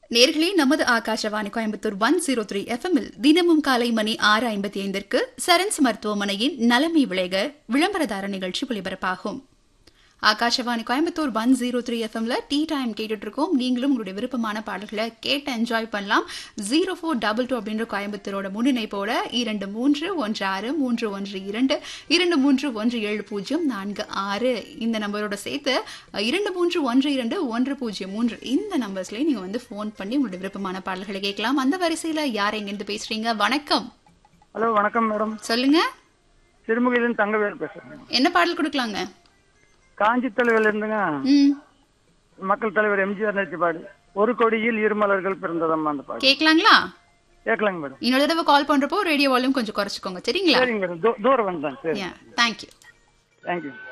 நேர்களே நமது Akashvani Coimbatore one zero three எஃப்எம்மில் தினமும் காலை மணி ஆறு ஐம்பத்தி ஐந்திற்கு சரன்ஸ் மருத்துவமனையின் நலமை விளைக விளம்பரதார நிகழ்ச்சி ஒலிபரப்பாகும் Akashvani Coimbatore one zero three எஃப்எம்ல டீ டைம் கேட்டுட்டு இருக்கோம் நீங்களும் உங்களுடைய விருப்பமான பாடல்களை கேட்டு என்ஜாய் பண்ணலாம் ஜீரோ ஃபோர் டபுள் டூ அப்படின்ற கோயம்புத்தூரோட முன்னிணைப்போட இரண்டு மூன்று ஒன்று ஆறு மூன்று ஒன்று இரண்டு இரண்டு மூன்று ஒன்று ஏழு பூஜ்ஜியம் நான்கு ஆறு இந்த நம்பரோட சேர்த்து அஹ், இரண்டு மூன்று ஒன்று இரண்டு ஒன்று பூஜ்ஜியம் மூன்று இந்த நம்பர்ஸ்லயே நீங்க வந்து ஃபோன் பண்ணி உங்களுடைய விருப்பமான பாடல்களை கேட்கலாம் அந்த வரிசையில யார் எங்கிருந்து பேசுறீங்க வணக்கம் ஹலோ வணக்கம் மேடம் சொல்லுங்க சிறுமுகையிலிருந்து தங்கவேல் பேசுறேன் என்ன பாடல் கொடுக்கலாங்க காஞ்சி தலைவர் இருந்துங்க ம் மக்கள் தலைவர் எம்ஜிஆர் நடிச்ச பாடு ஒரு கொடியில் இருமலர்கள் பிறந்ததம்மா அந்த பாடு கேட்கலாங்களா கேட்கலாங்க மேடம் இன்னொரு தடவை கால் பண்றப்போ ரேடியோ வால்யூம் கொஞ்சம் குறைச்சிக்கோங்க சரிங்களா சரிங்க மேடம் தூ- தூரம் வந்தேன் சரி Yeah, thank you. தேங்க்யூ